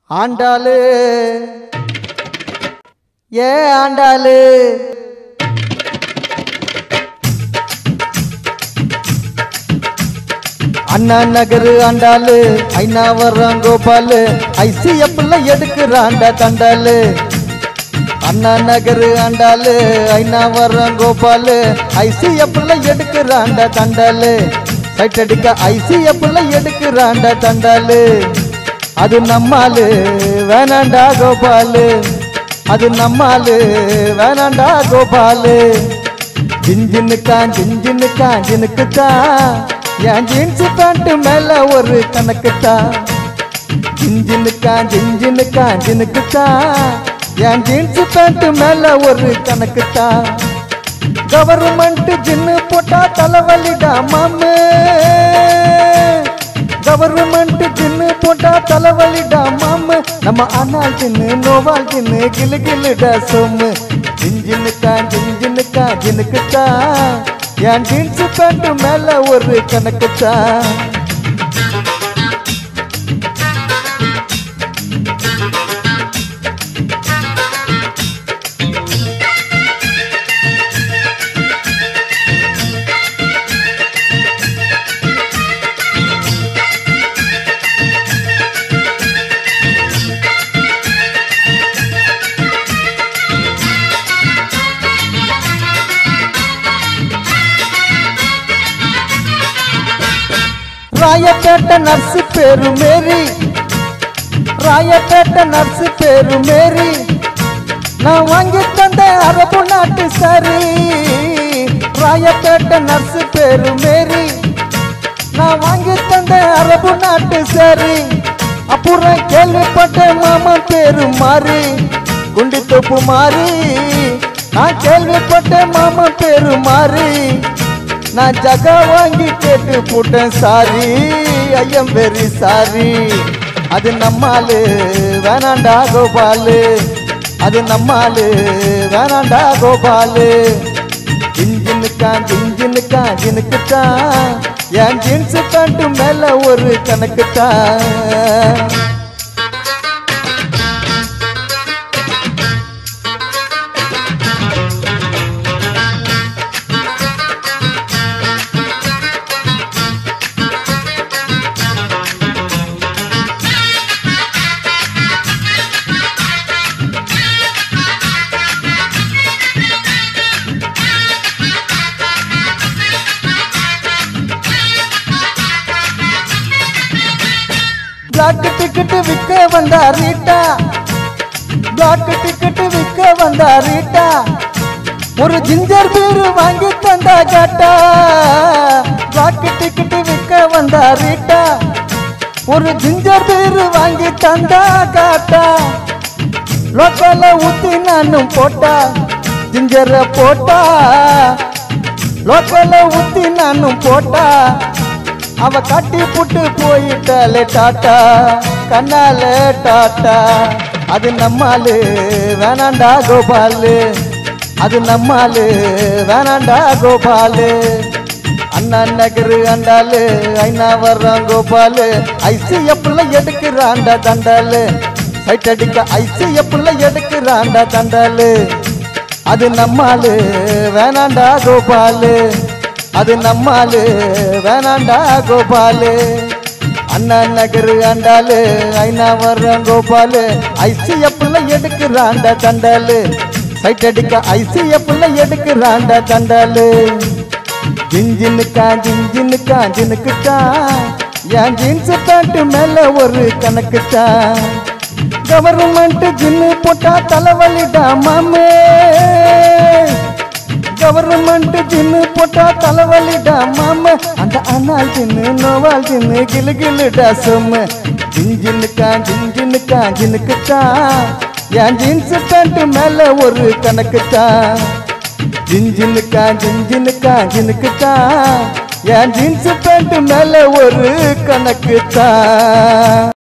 ஆண்டாளு ஏ ஆண்டாளு அண்ணா நகரு ஆண்டாளு ஐநா வர்றான் கோபாலு ஐசிஎஃப்ல எடுக்கிறாண்ட தண்டாளு அண்ணா நகரு ஆண்டாளு ஐநா வர்றான் கோபாலு ஐசிஎஃப்ல எடுக்கிறாண்ட தண்டாளு சைட் அடிக்க ஐசிஎஃப்ல எடுக்கிறாண்ட தண்டாளு அது நம்மாலு வேணாண்டா கோபாலு அது நம்மாலு வேணாண்டா கோபாலு ஜிஞ்சினுக்கான் ஜிஞ்சினுக்கான் ஜினுக்குத்தான் என் ஜீன்ஸ் பேண்ட் மேல ஒரு கணக்குத்தான் ஜிஞ்சினுக்கான் ஜிஞ்சினுக்கான் ஜினுக்குத்தான் என் ஜீன்ஸ் பேண்ட் மேல ஒரு கணக்குத்தான் கவர்மெண்ட் ஜின்னு போட்டா தலைவலிடா மாமு கவர்மெண்ட் ஜின்னு போட்டா தலைவலிடா மாமு நம்ம அண்ணால் ஜின்னு நோவால் ஜின்னு கிளு கிளுடா சொம்மு ஜிஞ்சினுக்கா ஜிஞ்சினுக்கா ஜினுக்குத்தா என் ஜீன்ஸ் பேண்ட் மேல ஒரு கணக்குத்தா ராயப்பேட்டை நர்ஸ் பேரு மேரி ராயப்பேட்டை நர்ஸ் பேரு மேரி நான் வாங்கி தந்த அரபு நாட்டு சரி ராயப்பேட்டை நர்ஸ் பேரு மேரி நான் வாங்கி தந்த அரபு நாட்டு சரி அப்புறம் கேள்விப்பட்ட மாமா பேரு மாறி குண்டி தொப்பு மாறி நான் கேள்விப்பட்ட மாமா பேரு மாறி நான் ஜகா வாங்கி கேட்டு போட்டேன் சாரி ஐயம் வெரி சாரி அது நம்மாலு வேணாண்டா கோபாலு அது நம்மாலு வேணாண்டா கோபாலு ஜிஞ்சினுக்கான் ஜிஞ்சினுக்கான் ஜினுக்குத்தான் என் ஜீன்ஸ் பேண்ட் மேல ஒரு கணக்குத்தான் பிளாக் டிக்கெட் விற்க வந்தா ரீட்டா பிளாக் டிக்கெட் விற்க வந்தா ரீட்டா ஒரு ஜிஞ்சர் பீர் வாங்கி தந்தா காட்டா பிளாக் டிக்கெட் விற்க வந்தா ரீட்டா ஒரு ஜிஞ்சர் பீர் வாங்கி தந்தா காட்டா லோக்கல்ல ஊத்தி நானும் போட்டா ஜிஞ்சர போட்டா லோக்கல்ல ஊத்தி நானும் போட்டா அவ கட்டி புட்டு போயிட்டாலே டாட்டா கண்ணால டாட்டா அது நம்மாலு வேணாண்டா கோபாலு அது நம்மாலு வேணாண்டா கோபாலு அண்ணா நகரு அண்டாலு ஐநா வர்றான் கோபாலு ஐசிஎஃப்ல எடுக்கிறாண்டா தண்டாலு சைட் அடிக்க ஐசிஎஃப்ல எடுக்கிறாண்டா தண்டாலு அது நம்மாலு வேணாண்டா கோபாலு அது நம்மாலு வேணாண்டா கோபாலு அண்ணா நகரு ஆண்டாலு ஐநா வர்றான் கோபாலு ஐசிஎஃப்ல எடுக்கிறாண்டா தண்டாலு சைட் அடிக்க ஐசிஎஃப்ல எடுக்கிறாண்டா தண்டாலு ஜிஞ்சினுக்கா ஜிஞ்சினுக்கா ஜினுக்குக்கா என் ஜீன்ஸ் பேண்ட் மேல ஒரு கணக்குக்கா கவர்மெண்ட் ஜின்னு போட்டா தலைவலிடா மாமே கவர்மெண்ட் ஜின்னு போட்டா தலைவலிடா மாம அந்த அண்ணால் ஜின்னு நோவால் ஜின்னு கிளு கிளுடா சொம்ம ஜிஞ்சினுக்கா ஜிஞ்சினுக்கா ஜினுக்குத்தா என் ஜீன்ஸ் பேண்ட் மேல ஒரு கணக்குத்தா ஜிஞ்சினுக்கா ஜிஞ்சினுக்கா ஜினுக்குத்தா என் ஜீன்ஸ் பேண்ட் மேல ஒரு கணக்குத்தா